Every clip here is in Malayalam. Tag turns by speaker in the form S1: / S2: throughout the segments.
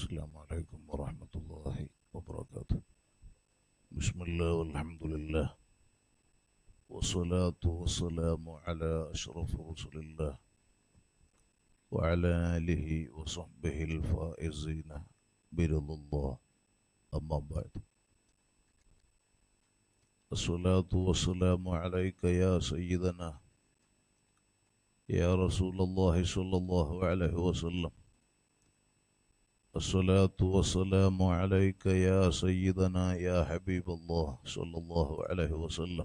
S1: السلام عليكم ورحمة الله وبركاته بسم الله والحمد لله والصلاة والسلام على أشرف رسل الله وعلى آله وصحبه الفائزين برضا الله أما بعد الصلاة والسلام عليك يا سيدنا يا رسول الله صلى الله عليه وسلم الصلاة والسلام عليك يا سيدنا يا حبيب الله صلى الله عليه وسلم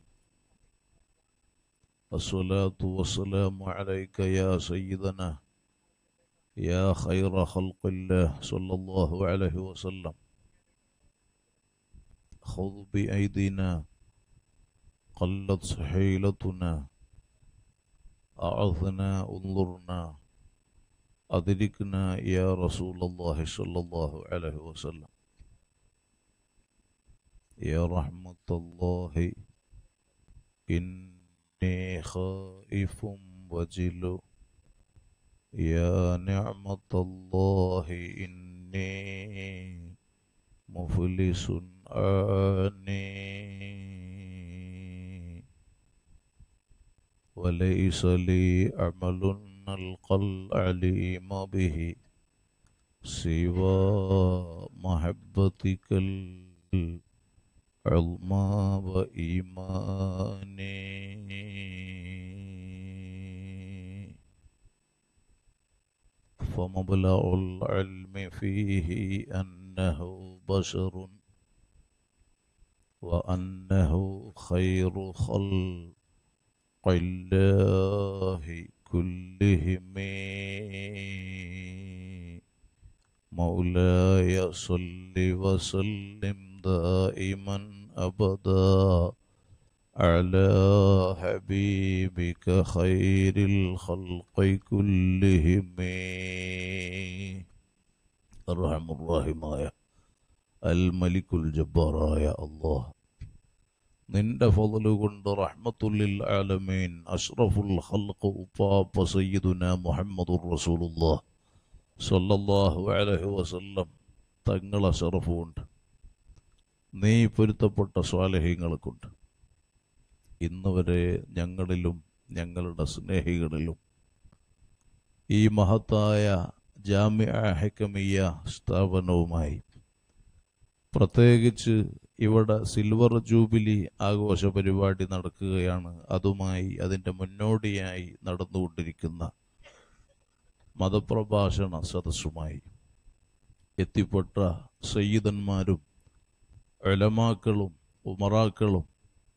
S1: الصلاة والسلام عليك يا سيدنا يا خير خلق الله صلى الله عليه وسلم خذ بأيدينا قلت حيلتنا أعثنا انظرنا أدركنا يا رسول الله صلى الله عليه وسلم يا رحمة الله إني خائف وجل يا نعمة الله إني مفلس آني وليس لي عمل نلقى العليم به سوى محبتك العظمى وإيماني فمبلغ العلم فيه أنه بشر وأنه خير خلق الله كلهم مولاي صل وسلم دائما أبدا على حبيبك خير الخلق كلهم الرحم الراحماയ الملك الجبار يا الله നിന്റെ ഫضല് കൊണ്ട് റഹ്മത്തുല്ലിൽ ആലമീൻ അഷ്റഫുൽ ഖൽഖ് ഉപ്പാപ്പ സയ്യിദുന മുഹമ്മദുർ റസൂലുള്ളാഹ് സല്ലല്ലാഹു അലൈഹി വസല്ലം തങ്ങളെ ഷറഫുണ്ട് നീ പൊരുത്തപ്പെട്ട സ്വാലഹ്യങ്ങളെ കൊണ്ട് ഇന്ന് വരെ ഞങ്ങളിലും ഞങ്ങളുടെ സ്നേഹികളിലും ഈ മഹത്തായ ജാമ്യ ഹെക്കമിയ സ്ഥാപനവുമായി പ്രത്യേകിച്ച് ഇവിടെ സിൽവർ ജൂബിലി ആഘോഷ പരിപാടി നടക്കുകയാണ് അതുമായി അതിൻ്റെ മുന്നോടിയായി നടന്നുകൊണ്ടിരിക്കുന്ന മതപ്രഭാഷണ സദസ്സുമായി എത്തിപ്പെട്ട സയ്യിദന്മാരും എളമാക്കളും ഉമറാക്കളും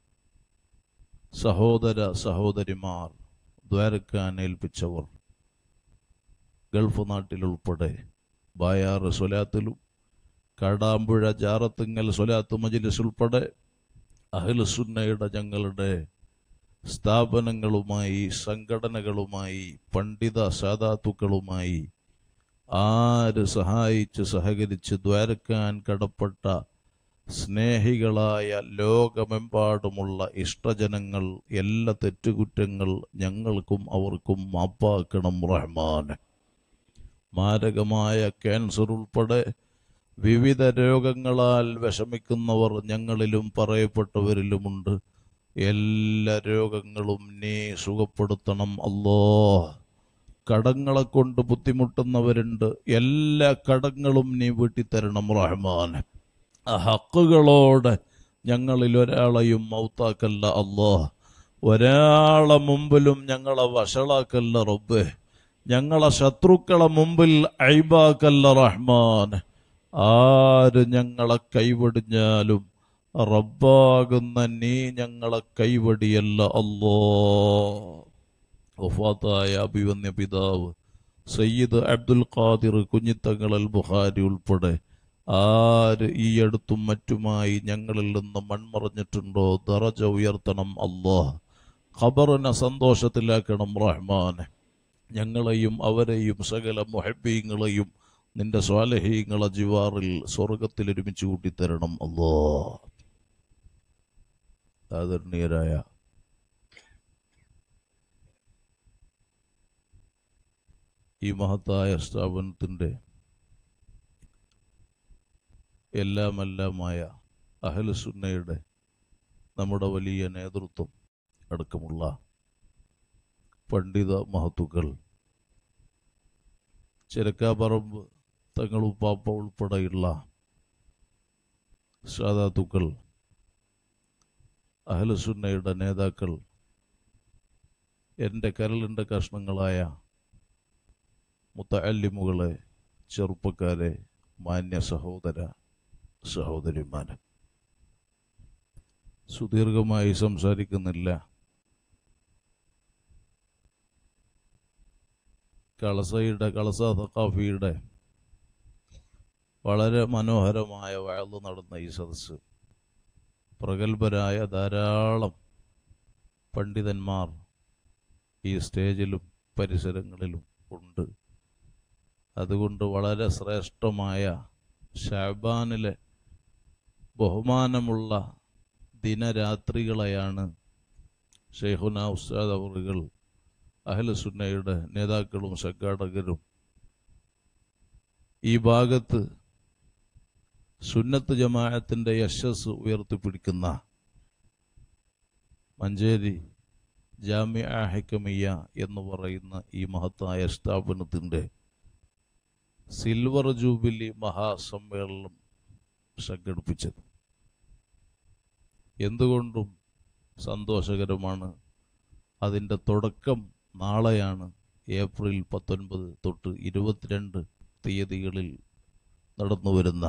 S1: സഹോദര സഹോദരിമാർ ദ്വാരക്കാൻ ഏൽപ്പിച്ചവർ ഗൾഫ് നാട്ടിലുൾപ്പെടെ ബായാറ് സ്വലാത്തിലും കാടാമ്പുഴ ജാറത്തുങ്ങൽ സ്വലാത്ത് മജിലിസ് ഉൾപ്പെടെ അഹ്ലുസുന്നയുടെ ഞങ്ങളുടെ സ്ഥാപനങ്ങളുമായി സംഘടനകളുമായി പണ്ഡിത സാധാത്തുക്കളുമായി ആര് സഹായിച്ച് സഹകരിച്ച് ദ്വാരക്കാൻ കടപ്പെട്ട സ്നേഹികളായ ലോകമെമ്പാടുമുള്ള ഇഷ്ടജനങ്ങൾ എല്ലാ തെറ്റുകുറ്റങ്ങൾ ഞങ്ങൾക്കും അവർക്കും മാപ്പാക്കണം റഹ്മാൻ മാരകമായ ക്യാൻസർ ഉൾപ്പെടെ വിവിധ രോഗങ്ങളാൽ വിഷമിക്കുന്നവർ ഞങ്ങളിലും പറയപ്പെട്ടവരിലുമുണ്ട് എല്ലാ രോഗങ്ങളും നീ സുഖപ്പെടുത്തണം അല്ലോ കടങ്ങളെ കൊണ്ട് ബുദ്ധിമുട്ടുന്നവരുണ്ട് എല്ലാ കടങ്ങളും നീ വീട്ടിത്തരണം റഹ്മാൻ ആ ഹക്കുകളോടെ ഞങ്ങളിൽ ഒരാളെയും മൗത്താക്കല്ല അല്ലോ ഒരാളെ മുമ്പിലും ഞങ്ങളെ വഷളാക്കല്ല റബ്ബേ ഞങ്ങളെ ശത്രുക്കളെ മുമ്പിൽ ഐബാക്കല്ല റഹ്മാൻ ആര് ഞങ്ങളെ കൈവടിഞ്ഞാലും റബ്ബാകുന്ന നീ ഞങ്ങളെ കൈവടിയല്ല അല്ലോ വഫാത്തായ അഭിവന്യ പിതാവ് സയ്യിദ് അബ്ദുൽ ഖാദിർ കുഞ്ഞിത്തങ്ങളൽ ബുഖാരി ഉൾപ്പെടെ ആര് ഈ അടുത്തും മറ്റുമായി ഞങ്ങളിൽ നിന്ന് മൺമറഞ്ഞിട്ടുണ്ടോ ദറജ ഉയർത്തണം അല്ലോ ഖബറിനെ സന്തോഷത്തിലാക്കണം റഹ്മാൻ ഞങ്ങളെയും അവരെയും സകല മുഹബീങ്ങളെയും നിന്റെ സ്വാലഹീങ്ങളെ ജിവാറിൽ സ്വർഗത്തിൽ ഒരുമിച്ച് കൂട്ടിത്തരണം അല്ലോ ആദരണീയരായ ഈ മഹത്തായ സ്ഥാപനത്തിൻ്റെ എല്ലാമെല്ലാമായ അഹലുസുന്നയുടെ നമ്മുടെ വലിയ നേതൃത്വം അടക്കമുള്ള പണ്ഡിത മഹത്തുക്കൾ ചിരക്കാപ്പറമ്പ് തങ്ങളുപ്പാപ്പ ഉൾപ്പെടെയുള്ള സാധാത്തുക്കൾ അഹലുസുന്നയുടെ നേതാക്കൾ എൻ്റെ കരളിൻ്റെ കഷ്ണങ്ങളായ മുത്തല്ലിമുകളെ ചെറുപ്പക്കാരെ മാന്യ സഹോദര സഹോദരിമാരെ സുദീർഘമായി സംസാരിക്കുന്നില്ല കളസയുടെ കളസ സഖാഫിയുടെ വളരെ മനോഹരമായ വയല് നടന്ന ഈ സദസ്സ് പ്രഗത്ഭരായ ധാരാളം പണ്ഡിതന്മാർ ഈ സ്റ്റേജിലും പരിസരങ്ങളിലും ഉണ്ട് അതുകൊണ്ട് വളരെ ശ്രേഷ്ഠമായ ഷാബാനിലെ ബഹുമാനമുള്ള ദിനരാത്രികളെയാണ് ഷെയ്ഖുന ഉസ്താദ് അവറുകൾ അഹ്ലസുന്നയുടെ നേതാക്കളും സംഘാടകരും ഈ ഭാഗത്ത് സുന്നത്ത് ജമാഅത്തിന്റെ യശസ് ഉയർത്തിപ്പിടിക്കുന്ന മഞ്ചേരി ജാമ്യ ഹക്കമിയ എന്ന് പറയുന്ന ഈ മഹത്തായ സ്ഥാപനത്തിൻ്റെ സിൽവർ ജൂബിലി മഹാസമ്മേളനം സംഘടിപ്പിച്ചത് എന്തുകൊണ്ടും സന്തോഷകരമാണ് അതിൻ്റെ തുടക്കം നാളെയാണ് ഏപ്രിൽ പത്തൊൻപത് തൊട്ട് ഇരുപത്തിരണ്ട് തീയതികളിൽ നടന്നു വരുന്ന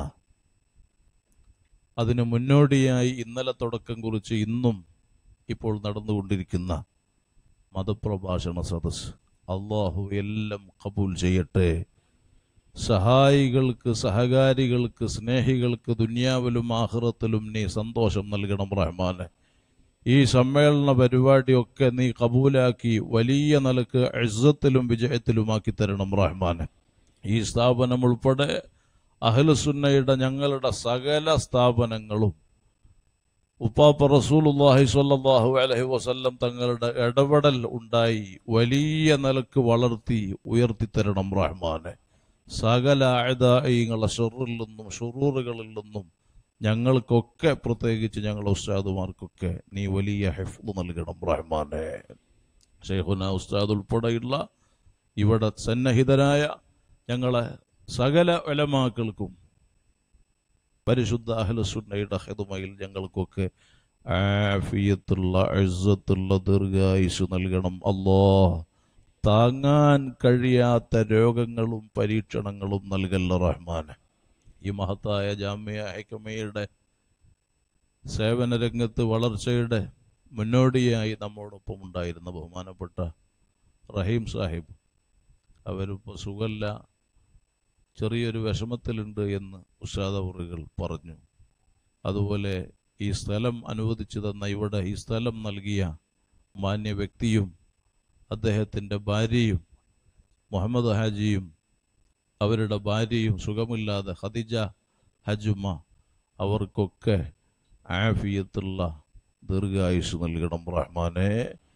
S1: അതിന് മുന്നോടിയായി ഇന്നലെ തുടക്കം കുറിച്ച് ഇന്നും ഇപ്പോൾ നടന്നുകൊണ്ടിരിക്കുന്ന മതപ്രഭാഷണ സദസ് അള്ളാഹു എല്ലാം കബൂൽ ചെയ്യട്ടെ സഹായികൾക്ക് സഹകാരികൾക്ക് സ്നേഹികൾക്ക് ദുനിയാവിലും ആഹ്റത്തിലും നീ സന്തോഷം നൽകണം റഹ്മാനെ ഈ സമ്മേളന പരിപാടിയൊക്കെ നീ കബൂലാക്കി വലിയ നിലക്ക് ഇസ്സത്തിലും വിജയത്തിലുമാക്കി തരണം റഹ്മാനെ ഈ സ്ഥാപനം ഉൾപ്പെടെ അഹ്ലുസുന്നയുടെ ഞങ്ങളുടെ സകല സ്ഥാപനങ്ങളും ഉപ്പാപ്പ റസൂലുള്ളാഹി സ്വല്ലല്ലാഹു അലൈഹി വസല്ലം തങ്ങളുടെ ഇടപെടൽ ഉണ്ടായി വലിയ നിലക്ക് വളർത്തി ഉയർത്തിത്തരണം റഹ്മാനെ സകല ആയുധങ്ങളെ ഷെറിൽ നിന്നും ഷുറൂറുകളിൽ നിന്നും ഞങ്ങൾക്കൊക്കെ പ്രത്യേകിച്ച് ഞങ്ങളുടെ ഉസ്താദുമാർക്കൊക്കെ നീ വലിയ ഹെഫ് നൽകണം റഹ്മാനെ ഷെയ്ഖുന ഉസ്താദ് ഉൾപ്പെടെയുള്ള ഇവിടെ സന്നഹിതരായ ഞങ്ങളെ സകല ഒലമാക്കൾക്കും പരിശുദ്ധ അഹ്ലസുന്നയുടെ ഹിദമയിൽ ഞങ്ങൾക്കൊക്കെ ആഫിയത്തുള്ള അഴ്സത്തുള്ള ദീർഘായുസ് നൽകണം അല്ലോ താങ്ങാൻ കഴിയാത്ത രോഗങ്ങളും പരീക്ഷണങ്ങളും നൽകല്ല റഹ്മാന് ഈ മഹത്തായ ജാമ്യ ഹൈക്കമയുടെ സേവന രംഗത്ത് വളർച്ചയുടെ മുന്നോടിയായി നമ്മോടൊപ്പം ഉണ്ടായിരുന്ന ബഹുമാനപ്പെട്ട റഹീം സാഹിബ് അവരിപ്പോൾ സുഖല്ല ചെറിയൊരു വിഷമത്തിലുണ്ട് എന്ന് ഉഷാദവറുകൾ പറഞ്ഞു അതുപോലെ ഈ സ്ഥലം അനുവദിച്ചു തന്ന ഇവിടെ ഈ സ്ഥലം നൽകിയ മാന്യ വ്യക്തിയും അദ്ദേഹത്തിൻ്റെ ഭാര്യയും മുഹമ്മദ് ഹാജിയും അവരുടെ ഭാര്യയും സുഖമില്ലാതെ ഖദിജ ഹജുമ അവർക്കൊക്കെ ആഫിയത്തുള്ള ദീർഘായുസ് നൽകണം റഹ്മാനെ